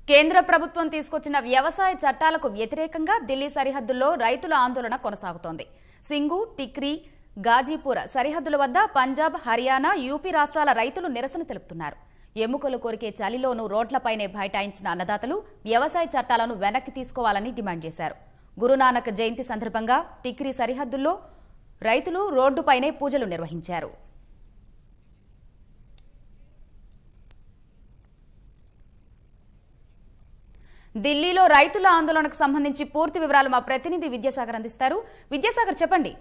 కేంద్ర ప్రభుత్వం తీసుకొచ్చిన వ్యవసాయ చట్టాలకు వ్యతిరేకంగా ఢిల్లీ సరిహద్దుల్లో రైతుల ఆందోళన కొనసాగుతోంది సింగు టిక్రీ గాజీపూర్ సరిహద్దుల వద్ద పంజాబ్ హర్యానా యూపీ రాష్ట్రాల రైతులు నిరసన తెలుపుతున్నారు ఎముకలు కొరికే చలిలోనూ రోడ్లపైనే బైఠాయించిన అన్నదాతలు వ్యవసాయ చట్టాలను వెనక్కి తీసుకోవాలని డిమాండ్ చేశారు గురునానక్ జయంతి సందర్భంగా టిక్రీ సరిహద్దుల్లో రైతులు రోడ్డుపైనే పూజలు నిర్వహించారు ఢిల్లీలో రైతుల ఆందోళనకు సంబంధించి పూర్తి వివరాలు మా ప్రతినిధి విద్యాసాగర్ అందిస్తారు విద్యాసాగర్ చెప్పండి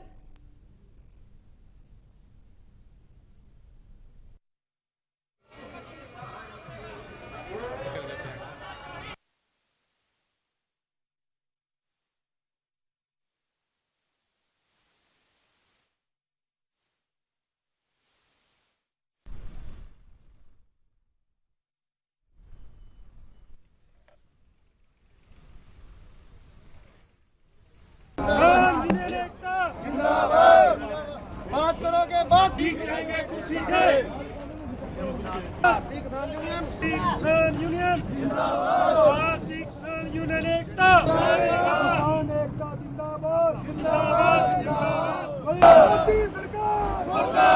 बात करोगे बात जाएंगे कुर्सी से भारतीय किसान यूनियन किसान यूनियन भारतीय किसान यूनियन एकता किसान एकता जिंदाबाद जिंदाबाद जिंदाबाद मोदी सरकार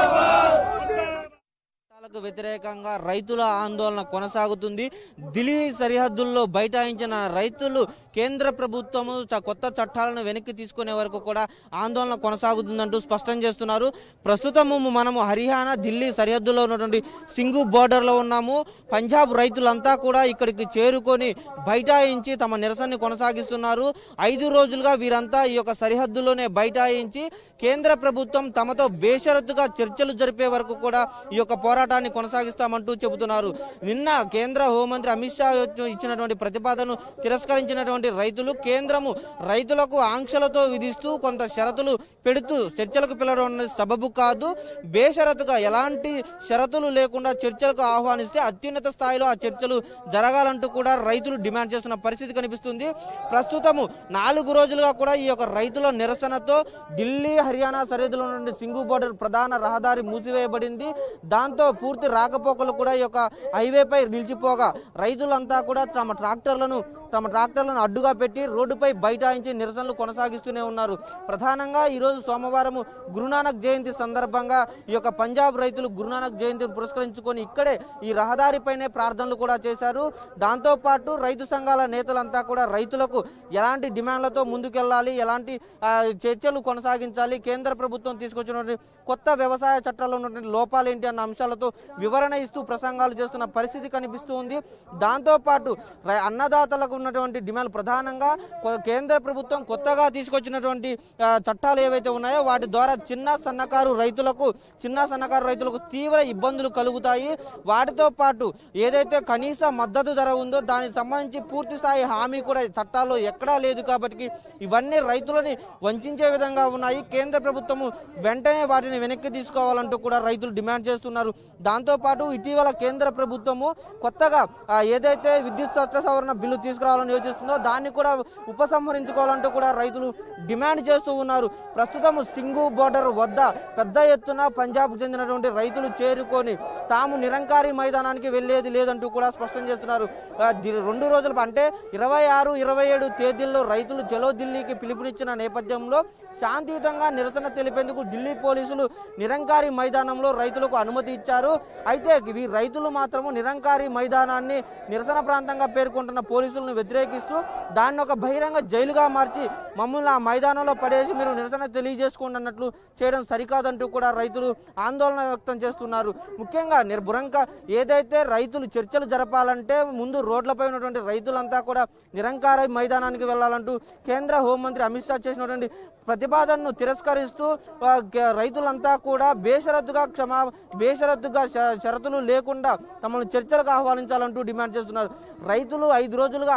చట్టాలకు వ్యతిరేకంగా రైతుల ఆందోళన కొనసాగుతుంది ఢిల్లీ సరిహద్దుల్లో బైఠాయించిన రైతులు కేంద్ర ప్రభుత్వము చ- కొత్త చట్టాలను వెనక్కి తీసుకునే వరకు కూడా ఆందోళన కొనసాగుతుందంటూ స్పష్టం చేస్తున్నారు ప్రస్తుతము మనము హర్యానా ఢిల్లీ సరిహద్దులో ఉన్నటువంటి సింగు బోర్డర్లో ఉన్నాము పంజాబ్ రైతులంతా కూడా ఇక్కడికి చేరుకొని బైఠాయించి తమ నిరసనని కొనసాగిస్తున్నారు ఐదు రోజులుగా వీరంతా ఈ యొక్క సరిహద్దులోనే బైఠాయించి కేంద్ర ప్రభుత్వం తమతో బేషరతుగా చర్చలు జరిపే వరకు కూడా ఈ యొక్క పోరాటాన్ని కొనసాగిస్తామంటూ చెబుతున్నారు నిన్న కేంద్ర హోంమంత్రి అమిత్ షా వచ్చి- ఇచ్చినటువంటి ప్రతిపాదనను తిరస్కరించినటువంటి రైతులు కేంద్రము రైతులకు ఆంక్షలతో విధిస్తూ కొంత షరతులు పెడుతూ చర్చలకు పిలవడం అనేది సబబు కాదు బేషరతుగా ఎలాంటి షరతులు లేకుండా చర్చలకు ఆహ్వానిస్తే అత్యున్నత స్థాయిలో ఆ చర్చలు జరగాలంటూ కూడా రైతులు డిమాండ్ చేస్తున్న పరిస్థితి కనిపిస్తుంది ప్రస్తుతము నాలుగు రోజులుగా కూడా ఈ యొక్క రైతుల నిరసనతో ఢిల్లీ హర్యానా సరిహద్దులో నుండి సింగు బోర్డర్ ప్రధాన రహదారి మూసివేయబడింది దాంతో పూర్తి రాకపోకలు కూడా ఈ యొక్క హైవేపై నిలిచిపోగా రైతులంతా కూడా తమ ట్రాక్టర్లను తమ ట్రాక్టర్లను అడ్డుగా పెట్టి రోడ్డుపై బైఠాయించి నిరసనలు కొనసాగిస్తూనే ఉన్నారు ప్రధానంగా ఈరోజు సోమవారం గురునానక్ జయంతి సందర్భంగా ఈ యొక్క పంజాబ్ రైతులు గురునానక్ జయంతిని పురస్కరించుకొని ఇక్కడే ఈ రహదారిపైనే ప్రార్థనలు కూడా చేశారు దాంతో పాటు రైతు సంఘాల నేతలంతా కూడా రైతులకు ఎలాంటి డిమాండ్లతో ముందుకెళ్లాలి ఎలాంటి ఆ, చర్చలు కొనసాగించాలి కేంద్ర ప్రభుత్వం తీసుకొచ్చినటువంటి కొత్త వ్యవసాయ చట్టాల్లో ఉన్నటువంటి లోపాలు ఏంటి అన్న అంశాలతో వివరణ ఇస్తూ ప్రసంగాలు చేస్తున్న పరిస్థితి కనిపిస్తూ ఉంది దాంతో పాటు రై- అన్నదాతలకు ఉన్నటువంటి డిమాండ్ ప్రధానంగా కొ- కేంద్ర ప్రభుత్వం కొత్తగా తీసుకొచ్చినటువంటి ఆ, చట్టాలు ఏవైతే ఉన్నాయో వాటి ద్వారా చిన్న సన్నకారు రైతులకు చిన్న సన్నకారు రైతులకు తీవ్ర ఇబ్బందులు కలుగుతాయి వాటితో పాటు ఏదైతే కనీస మద్దతు ధర ఉందో దానికి సంబంధించి పూర్తి స్థాయి హామీ కూడా ఈ చట్టాల్లో ఎక్కడా లేదు కాబట్టి ఇవన్నీ రైతులని వంచే విధంగా ఉన్నాయి కేంద్ర ప్రభుత్వము వెంటనే వాటిని వెనక్కి తీసుకోవాలంటూ కూడా రైతులు డిమాండ్ చేస్తున్నారు దాంతో పాటు ఇటీవల కేంద్ర ప్రభుత్వము కొత్తగా ఆ, ఏదైతే విద్యుత్ చట్ట సవరణ బిల్లు తీసుకురావాలని యోచిస్తుందో దాన్ని కూడా ఉపసంహరించుకోవాలంటూ కూడా రైతులు డిమాండ్ చేస్తూ ఉన్నారు ప్రస్తుతం సింగు బోర్డర్ వద్ద పెద్ద ఎత్తున పంజాబ్ చెందినటువంటి రైతులు చేరుకొని తాము నిరంకారి మైదానానికి వెళ్లేది లేదంటూ కూడా స్పష్టం చేస్తున్నారు ఆ, ది- రెండు రోజులు అంటే ఇరవై ఆరు ఇరవై ఏడు తేదీల్లో రైతులు చలో ఢిల్లీకి పిలుపునిచ్చిన నేపథ్యంలో శాంతియుతంగా నిరసన తెలిపేందుకు ఢిల్లీ పోలీసులు నిరంకారి మైదానంలో రైతులకు అనుమతి ఇచ్చారు అయితే ఈ రైతులు మాత్రము నిరంకారి మైదానాన్ని నిరసన ప్రాంతంగా పేర్కొంటున్న పోలీసులను వ్యతిరేకిస్తూ దాన్ని ఒక బహిరంగ జైలుగా మార్చి మమ్మల్ని ఆ మైదానంలో పడేసి మీరు నిరసన తెలియజేసుకోండి అన్నట్లు చేయడం సరికాదంటూ కూడా రైతులు ఆందోళన వ్యక్తం చేస్తున్నారు ముఖ్యంగా నిర్భురంక ఏదైతే రైతులు చర్చలు జరపాలంటే ముందు రోడ్లపై ఉన్నటువంటి రైతులంతా కూడా నిరంకార మైదానానికి వెళ్ళాలంటూ కేంద్ర హోంమంత్రి అమిత్ షా చేసినటువంటి ప్రతిపాదనను తిరస్కరిస్తూ ఆ, గ- రైతులంతా కూడా బేషరతుగా క్షమా బేషరతుగా ష- షరతులు లేకుండా తమను చర్చలకు ఆహ్వానించాలంటూ డిమాండ్ చేస్తున్నారు రైతులు ఐదు రోజులుగా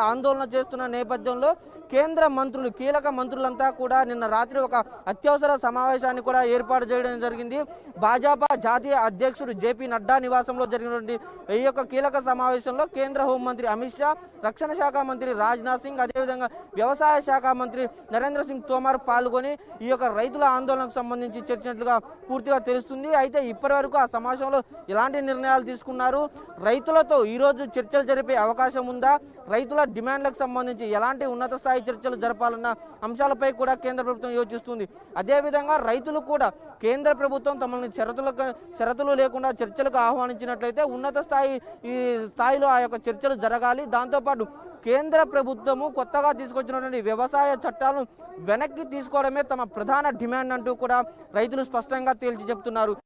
ఆందోళన చేస్తున్న నేపథ్యంలో కేంద్ర మంత్రులు కీలక మంత్రులంతా కూడా నిన్న రాత్రి ఒక అత్యవసర సమావేశాన్ని కూడా ఏర్పాటు చేయడం జరిగింది భాజపా జాతీయ అధ్యక్షుడు జేపీ నడ్డా నివాసంలో జరిగినటువంటి ఈ యొక్క కీలక సమావేశంలో కేంద్ర హోంమంత్రి అమిత్ షా రక్షణ శాఖ మంత్రి రాజ్నాథ్ సింగ్ అదేవిధంగా వ్యవసాయ శాఖ మంత్రి నరేంద్ర సింగ్ తోమర్ పాల్గొని ఈ యొక్క రైతుల ఆందోళనకు సంబంధించి చర్చించినట్లుగా పూర్తిగా తెలుస్తుంది అయితే ఇప్పటి వరకు ఆ సమావేశంలో ఎలాంటి నిర్ణయాలు తీసుకున్నారు రైతులతో ఈరోజు చర్చలు జరిపే అవకాశం ఉందా రైతుల డిమాండ్లకు సంబంధించి ఎలాంటి ఉన్నత స్థాయి చర్చలు జరపాలన్న అంశాలపై కూడా కేంద్ర ప్రభుత్వం యోచిస్తుంది అదేవిధంగా రైతులు కూడా కేంద్ర ప్రభుత్వం తమని షరతులకు షరతులు లేకుండా చర్చలకు ఆహ్వానించినట్లయితే ఉన్నత స్థాయి ఈ స్థాయిలో ఆ యొక్క చర్చలు జరగాలి దాంతోపాటు కేంద్ర ప్రభుత్వము కొత్తగా తీసుకొచ్చినటువంటి వ్యవసాయ చట్టాలను వెనక్కి తీసుకోవడమే తమ ప్రధాన డిమాండ్ అంటూ కూడా రైతులు స్పష్టంగా తేల్చి చెప్తున్నారు